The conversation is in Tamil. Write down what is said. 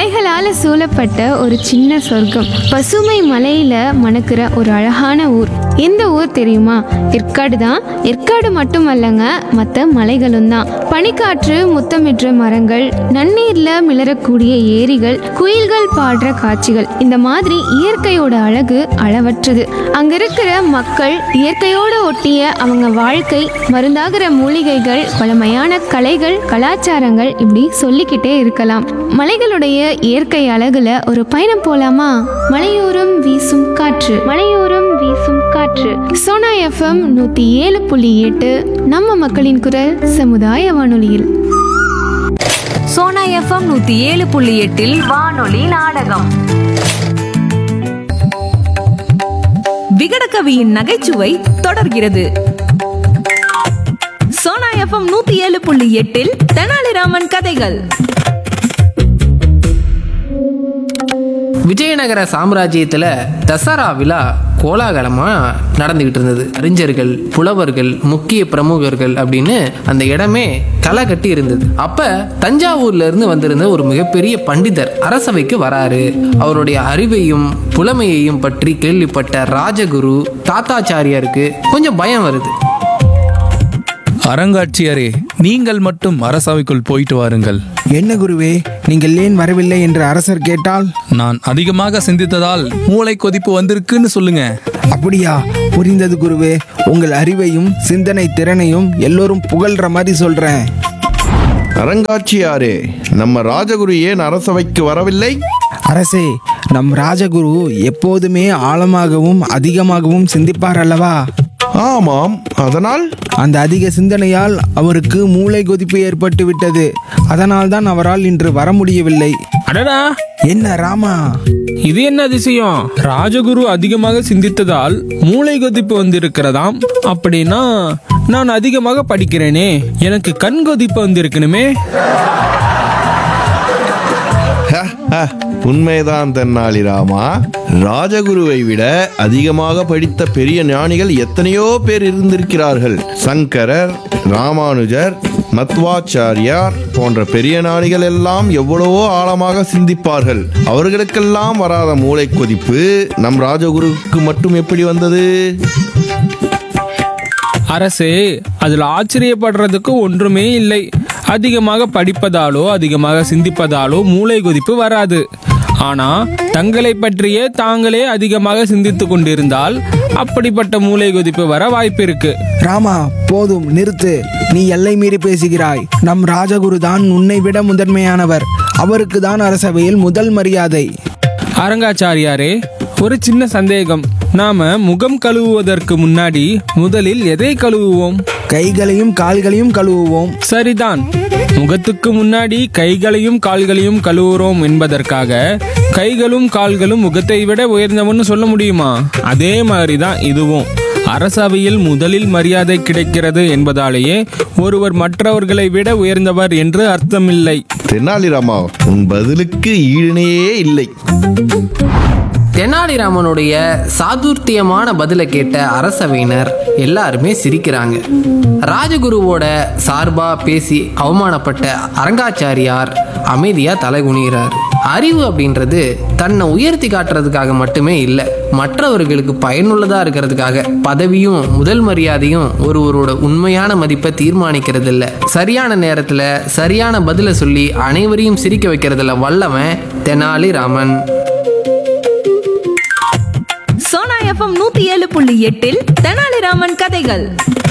மலைகளால சூழப்பட்ட ஒரு சின்ன சொர்க்கம் பசுமை மலையில மணக்கிற ஒரு அழகான ஊர் எந்த ஊர் தெரியுமா ஏற்காடு தான் ஏற்காடு மட்டுமல்லங்க மற்ற மலைகளும் தான் பனிக்காற்று முத்தமிடுற மரங்கள் நன்னீர்ல மிளறக்கூடிய ஏரிகள் குயில்கள் பாடுற காட்சிகள் இந்த மாதிரி இயற்கையோட அழகு அளவற்றது அங்க இருக்கிற மக்கள் இயற்கையோடு ஒட்டிய அவங்க வாழ்க்கை மருந்தாகிற மூலிகைகள் பழமையான கலைகள் கலாச்சாரங்கள் இப்படி சொல்லிக்கிட்டே இருக்கலாம் மலைகளுடைய இயற்கை அழகுல ஒரு பயணம் போலாமா மலையோரம் வீசும் காற்று மலையோரம் வீசும் காற்று சோனா எஃப்எம் நூத்தி ஏழு புள்ளி எட்டு நம்ம மக்களின் குரல் சமுதாய வானொலியில் சோனா எஃப்எம் நூத்தி ஏழு புள்ளி எட்டில் வானொலி நாடகம் விகடகவியின் நகைச்சுவை தொடர்கிறது சோனா எஃப்எம் நூத்தி ஏழு புள்ளி எட்டில் தெனாலிராமன் கதைகள் விஜயநகர சாம்ராஜ்யத்தில் தசரா விழா கோலாகலமாக நடந்துக்கிட்டு இருந்தது அறிஞர்கள் புலவர்கள் முக்கிய பிரமுகர்கள் அப்படின்னு அந்த இடமே களை கட்டி இருந்தது அப்ப தஞ்சாவூர்ல இருந்து வந்திருந்த ஒரு மிகப்பெரிய பண்டிதர் அரசவைக்கு வராரு அவருடைய அறிவையும் புலமையையும் பற்றி கேள்விப்பட்ட ராஜகுரு தாத்தாச்சாரியாருக்கு கொஞ்சம் பயம் வருது அரங்காட்சியரே நீங்கள் மட்டும் அரசவைக்குள் போயிட்டு வாருங்கள் என்ன குருவே நீங்கள் ஏன் வரவில்லை என்று அரசர் கேட்டால் நான் அதிகமாக சிந்தித்ததால் மூளை கொதிப்பு வந்திருக்குன்னு சொல்லுங்க அப்படியா புரிந்தது குருவே உங்கள் அறிவையும் சிந்தனை திறனையும் எல்லோரும் புகழ்ற மாதிரி சொல்றேன் அரங்காட்சியாரே நம்ம ராஜகுரு ஏன் அரசவைக்கு வரவில்லை அரசே நம் ராஜகுரு எப்போதுமே ஆழமாகவும் அதிகமாகவும் சிந்திப்பார் அல்லவா ஆமாம் அதனால் அந்த அதிக சிந்தனையால் அவருக்கு மூளை கொதிப்பு ஏற்பட்டு விட்டது அதனால் தான் அவரால் இன்று வர முடியவில்லை அடடா என்ன ராமா இது என்ன அதிசயம் ராஜகுரு அதிகமாக சிந்தித்ததால் மூளை கொதிப்பு வந்திருக்கிறதாம் அப்படின்னா நான் அதிகமாக படிக்கிறேனே எனக்கு கண் கொதிப்பு வந்திருக்கணுமே ஹ, ஹ, உண்மைதான் தென்னாலிராமா ராஜகுருவை விட அதிகமாக படித்த பெரிய ஞானிகள் எத்தனையோ பேர் இருந்திருக்கிறார்கள் சங்கரர் ராமானுஜர் மத்வாச்சாரியார் போன்ற பெரிய ஞானிகள் எல்லாம் எவ்வளவோ ஆழமாக சிந்திப்பார்கள் அவர்களுக்கெல்லாம் வராத மூளை கொதிப்பு நம் ராஜகுருவுக்கு மட்டும் எப்படி வந்தது அரசே அதில் ஆச்சரியப்படுறதுக்கு ஒன்றுமே இல்லை அதிகமாக படிப்பதாலோ அதிகமாக சிந்திப்பதாலோ மூளை கொதிப்பு வராது ஆனா தங்களை பற்றியே தாங்களே அதிகமாக சிந்தித்துக் கொண்டிருந்தால் அப்படிப்பட்ட மூளை கொதிப்பு வர வாய்ப்பு இருக்கு ராமா போதும் நிறுத்து நீ எல்லை மீறி பேசுகிறாய் நம் ராஜகுரு தான் உன்னை விட முதன்மையானவர் அவருக்கு தான் அரசவையில் முதல் மரியாதை அரங்காச்சாரியாரே ஒரு சின்ன சந்தேகம் நாம முகம் கழுவுவதற்கு முன்னாடி முதலில் எதை கழுவுவோம் கைகளையும் கால்களையும் கழுவுவோம் சரிதான் முகத்துக்கு முன்னாடி கைகளையும் கால்களையும் கழுவுறோம் என்பதற்காக கைகளும் கால்களும் முகத்தை விட உயர்ந்தவன்னு சொல்ல முடியுமா அதே மாதிரி தான் இதுவும் அரசவையில் முதலில் மரியாதை கிடைக்கிறது என்பதாலேயே ஒருவர் மற்றவர்களை விட உயர்ந்தவர் என்று அர்த்தமில்லை தென்னாலிராமா உன் பதிலுக்கு ஈடுணையே இல்லை தெனாலிராமனுடைய சாதுர்த்தியமான பதிலை கேட்ட அரசவையினர் எல்லாருமே சிரிக்கிறாங்க ராஜகுருவோட சார்பா பேசி அவமானப்பட்ட அரங்காச்சாரியார் அமைதியா தலை குனிகிறார் அறிவு அப்படின்றது தன்னை உயர்த்தி காட்டுறதுக்காக மட்டுமே இல்லை மற்றவர்களுக்கு பயனுள்ளதா இருக்கிறதுக்காக பதவியும் முதல் மரியாதையும் ஒருவரோட உண்மையான மதிப்பை தீர்மானிக்கிறது இல்ல சரியான நேரத்துல சரியான பதிலை சொல்லி அனைவரையும் சிரிக்க வைக்கிறதுல வல்லவன் தெனாலிராமன் சோனா எஃப்எம் நூத்தி ஏழு புள்ளி எட்டில் தெனாலிராமன் கதைகள்